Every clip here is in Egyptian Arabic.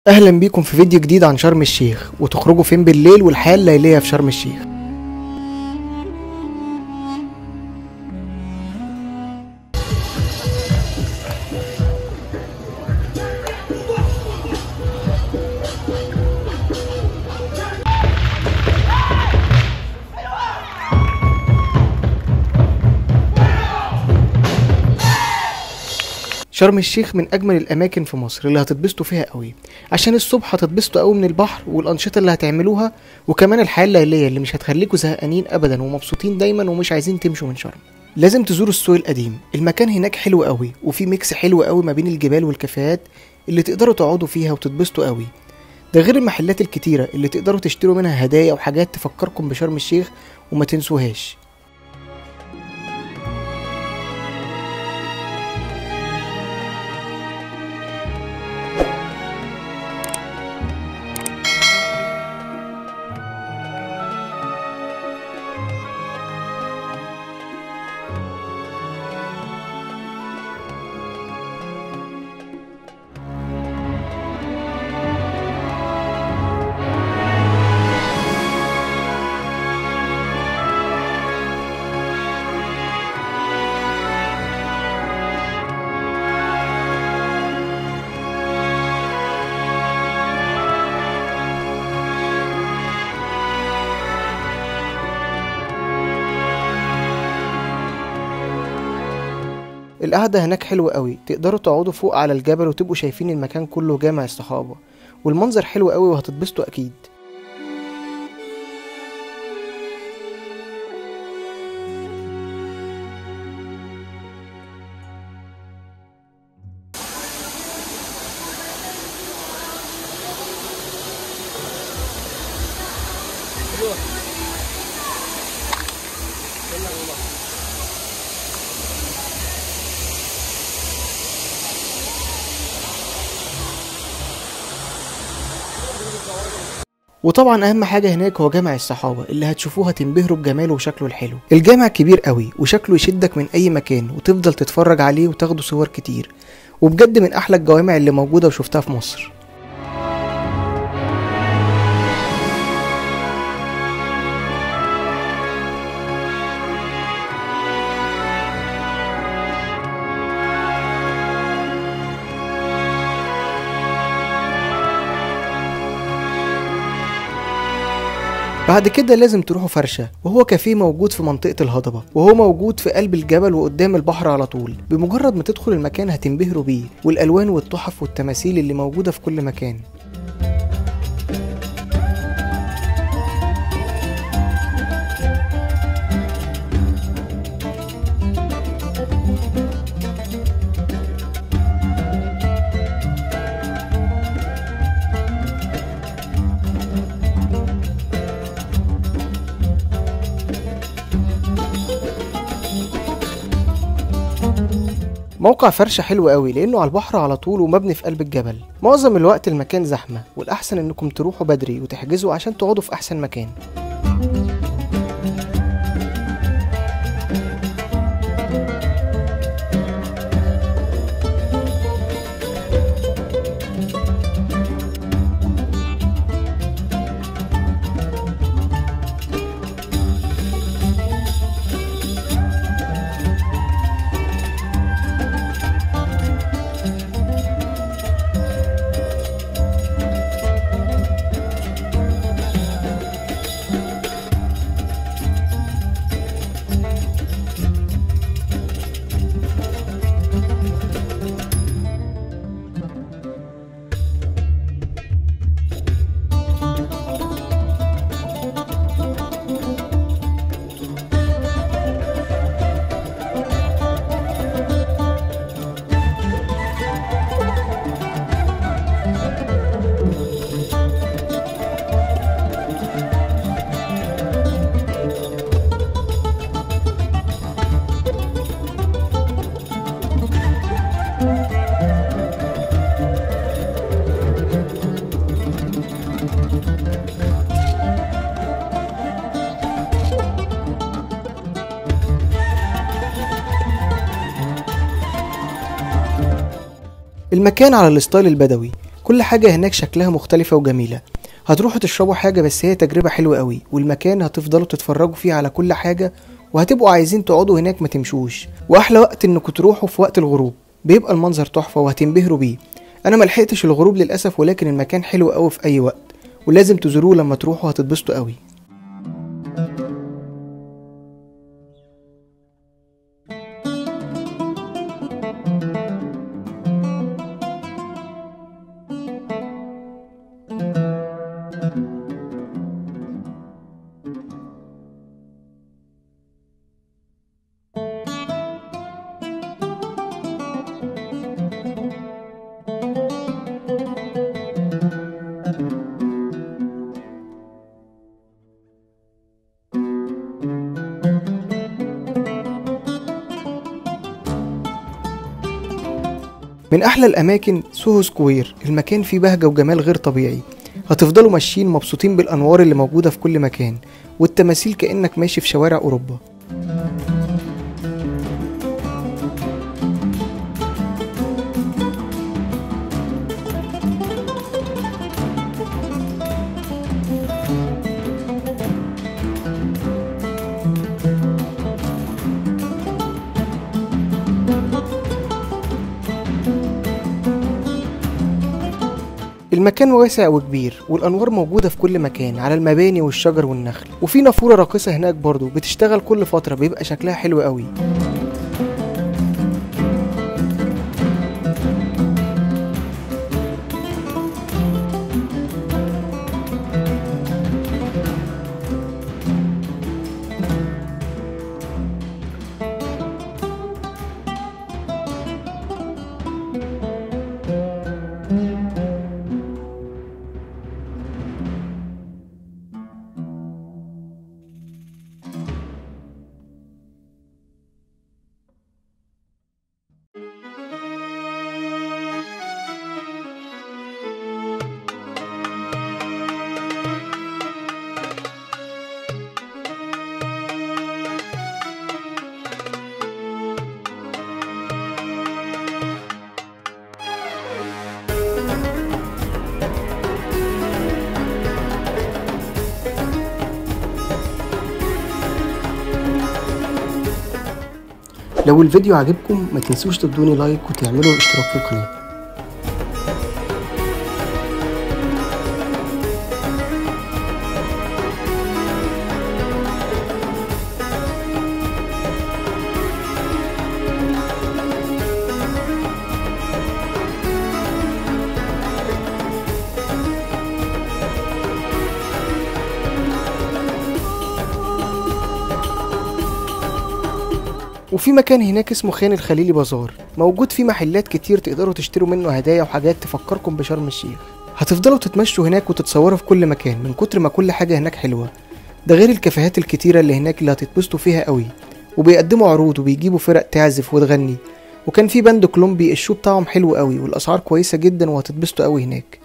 اهلا بيكم في فيديو جديد عن شرم الشيخ وتخرجوا فين بالليل والحياة الليلية في شرم الشيخ شرم الشيخ من اجمل الاماكن في مصر اللي هتتبسطوا فيها قوي عشان الصبح هتتبسطوا قوي من البحر والانشطه اللي هتعملوها وكمان الحياه الليليه اللي مش هتخليكوا زهقانين ابدا ومبسوطين دايما ومش عايزين تمشوا من شرم لازم تزوروا السوق القديم المكان هناك حلو قوي وفي ميكس حلو قوي ما بين الجبال والكافيهات اللي تقدروا تقعدوا فيها وتتبسطوا قوي ده غير المحلات الكتيرة اللي تقدروا تشتروا منها هدايا وحاجات تفكركم بشرم الشيخ وما تنسوهاش القعدة هناك حلوة قوي تقدروا تقعدوا فوق على الجبل وتبقوا شايفين المكان كله جامع الصحابة والمنظر حلو قوي وهتتبسطوا أكيد وطبعا اهم حاجه هناك هو جامع الصحابه اللي هتشوفوها تنبهروا بجماله وشكله الحلو الجامع كبير قوي وشكله يشدك من اي مكان وتفضل تتفرج عليه وتاخدوا صور كتير وبجد من احلى الجوامع اللي موجوده وشفتها في مصر بعد كده لازم تروحوا فرشة وهو كافيه موجود في منطقة الهضبة وهو موجود في قلب الجبل وقدام البحر على طول بمجرد ما تدخل المكان هتنبهروا بيه والألوان والتحف والتماثيل اللي موجودة في كل مكان موقع فرشة حلو قوي لأنه على البحر على طول ومبني في قلب الجبل معظم الوقت المكان زحمة والأحسن إنكم تروحوا بدري وتحجزوا عشان تقعدوا في أحسن مكان المكان على الستايل البدوي كل حاجة هناك شكلها مختلفة وجميلة هتروحوا تشربوا حاجة بس هي تجربة حلوة قوي والمكان هتفضلوا تتفرجوا فيه على كل حاجة وهتبقوا عايزين تقعدوا هناك ما تمشوش واحلى وقت انكم تروحوا في وقت الغروب بيبقى المنظر تحفة وهتنبهروا بيه انا ملحقتش الغروب للاسف ولكن المكان حلو قوي في اي وقت ولازم تزوروه لما تروحوا هتتبسطوا قوي من احلى الاماكن سوهو سكوير المكان فيه بهجة وجمال غير طبيعي هتفضلوا ماشيين مبسوطين بالانوار اللي موجودة في كل مكان والتماثيل كأنك ماشي في شوارع اوروبا المكان واسع وكبير والانوار موجوده في كل مكان على المباني والشجر والنخل وفي نافوره راقصه هناك برضو بتشتغل كل فتره بيبقى شكلها حلو قوي لو الفيديو عجبكم ما تنسوش تدوني لايك وتعملوا اشتراك في القناه وفي مكان هناك اسمه خان الخليلي بازار موجود فيه محلات كتير تقدروا تشتروا منه هدايا وحاجات تفكركم بشرم الشيخ هتفضلوا تتمشوا هناك وتتصوروا في كل مكان من كتر ما كل حاجة هناك حلوة ده غير الكافيهات الكتيرة اللي هناك اللي هتتبسطوا فيها قوي وبيقدموا عروض وبيجيبوا فرق تعزف وتغني وكان في باند كولومبي الشو بتاعهم حلو قوي والاسعار كويسة جدا وهتتبسطوا قوي هناك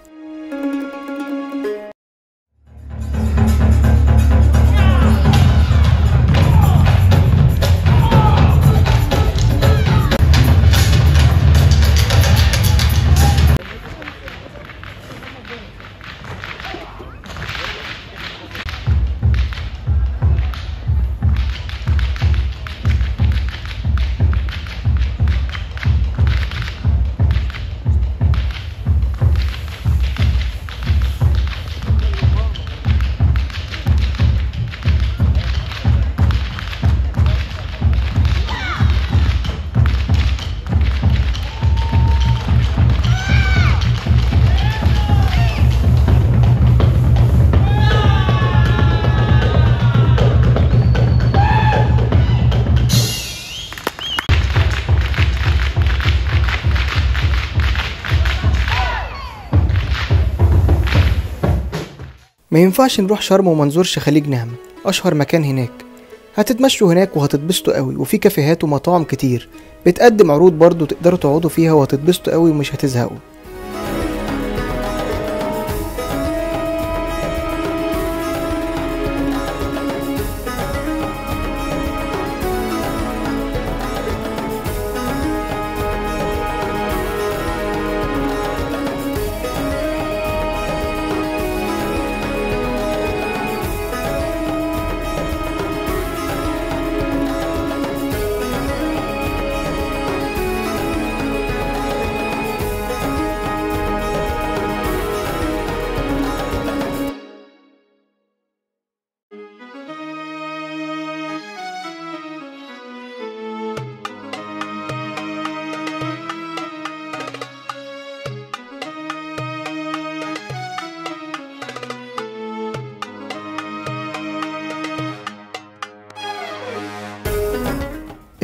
ما ينفعش نروح شرم وما نزورش خليج نعمة أشهر مكان هناك هتتمشوا هناك وهتتبسطوا قوي وفي كافيهات ومطاعم كتير بتقدم عروض برضو تقدروا تقعدوا فيها وهتتبسطوا قوي ومش هتزهقوا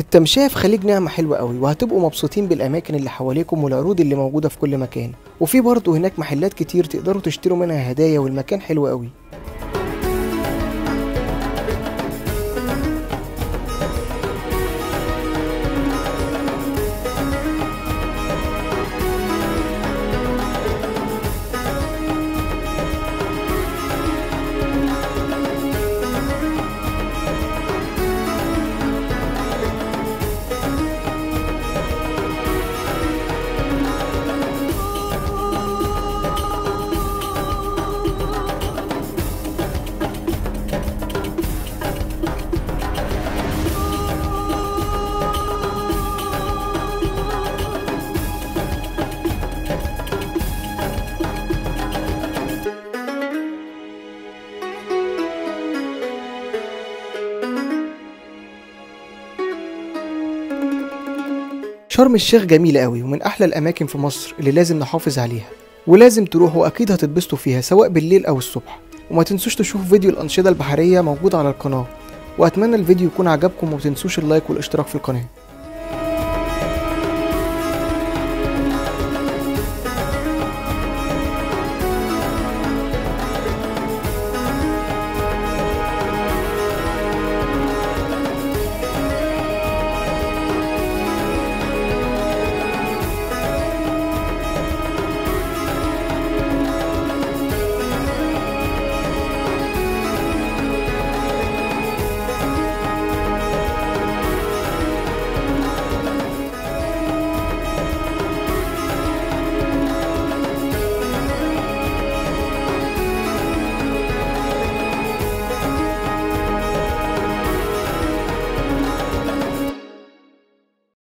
التمشية في خليج نعمة حلوة قوي وهتبقوا مبسوطين بالأماكن اللي حواليكم والعروض اللي موجودة في كل مكان وفي برضه هناك محلات كتير تقدروا تشتروا منها هدايا والمكان حلو قوي شرم الشيخ جميلة قوي ومن أحلى الأماكن في مصر اللي لازم نحافظ عليها ولازم تروحوا أكيد هتتبسطوا فيها سواء بالليل أو الصبح وما تنسوش تشوفوا فيديو الأنشطة البحرية موجود على القناة وأتمنى الفيديو يكون عجبكم وما تنسوش اللايك والاشتراك في القناة